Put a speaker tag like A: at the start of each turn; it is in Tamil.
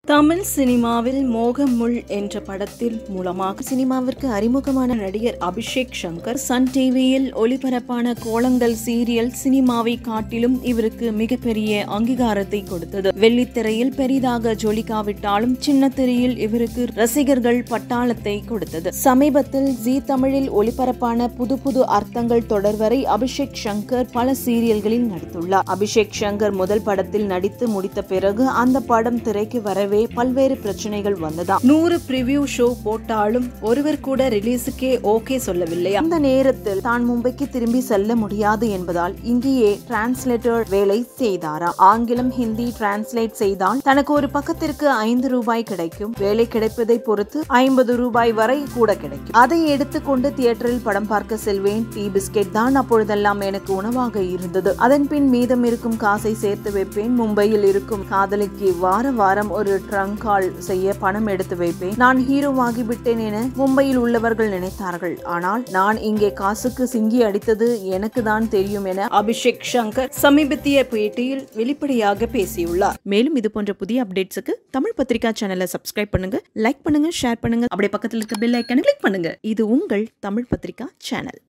A: தமிழ் சினிமாவில் மோகமுள் என்ற படத்தில் மூலமாக சினிமாவிற்கு அறிமுகமான நடிகர் அபிஷேக் சங்கர் சன் டிவியில் ஒளிபரப்பான கோலங்கள் சீரியல் சினிமாவை காட்டிலும் இவருக்கு மிகப்பெரிய அங்கீகாரத்தை கொடுத்தது வெள்ளித்திரையில் பெரிதாக ஜொலிக்காவிட்டாலும் சின்ன திரையில் இவருக்கு ரசிகர்கள் பட்டாளத்தை கொடுத்தது சமீபத்தில் ஜி தமிழில் ஒளிபரப்பான புது புது அர்த்தங்கள் தொடர் வரை அபிஷேக் சங்கர் பல சீரியல்களில் நடித்துள்ளார் அபிஷேக் சங்கர் முதல் படத்தில் நடித்து முடித்த பிறகு அந்த படம் திரைக்கு வரவே பல்வேறு பிரச்சனைகள் வந்ததா நூறு பிரிவியூ ஷோ போட்டாலும் ஒருவர் கூட ரிலீஸுக்கே ஓகே சொல்லவில்லை அந்த நேரத்தில் தான் மும்பைக்கு திரும்பி செல்ல முடியாது என்பதால் இங்கேயே டிரான்ஸ்லேட்டர் வேலை செய்தாரா ஆங்கிலம் ஹிந்தி டிரான்ஸ்லேட் செய்தால் தனக்கு ஒரு பக்கத்திற்கு ஐந்து ரூபாய் கிடைக்கும் வேலை கிடைப்பதை பொறுத்து ஐம்பது ரூபாய் வரை கூட கிடைக்கும் அதை எடுத்துக்கொண்டு தியேட்டரில் படம் பார்க்க செல்வேன் டீ பிஸ்கெட் தான் அப்பொழுதெல்லாம் எனக்கு உணவாக இருந்தது அதன் பின் மீதம் இருக்கும் காசை சேர்த்து வைப்பேன் மும்பையில் இருக்கும் காதலிக்கு வார வாரம் ஒரு ட்ரங்க் கால் செய்ய பணம் எடுத்து வைப்பேன் நான் ஹீரோவாகி விட்டேன் என மும்பையில் உள்ளவர்கள் நினைத்தார்கள் ஆனால் நான் இங்கே காசுக்கு சிங்கி அடித்தது எனக்கு தான் தெரியும் என அபிஷேக் சங்கர் சமீபத்திய பேட்டியில் வெளிப்படையாக பேசியுள்ளார் மேலும் இது போன்ற புதிய அப்டேட்ஸுக்கு தமிழ் பத்திரிகா சேனலை சப்ஸ்கிரைப் பண்ணுங்க லைக் பண்ணுங்க ஷேர் பண்ணுங்க அப்படியே பக்கத்தில் இருக்க பெல் ஐக்கனை கிளிக் பண்ணுங்க இது உங்கள் தமிழ் பத்திரிகா சேனல்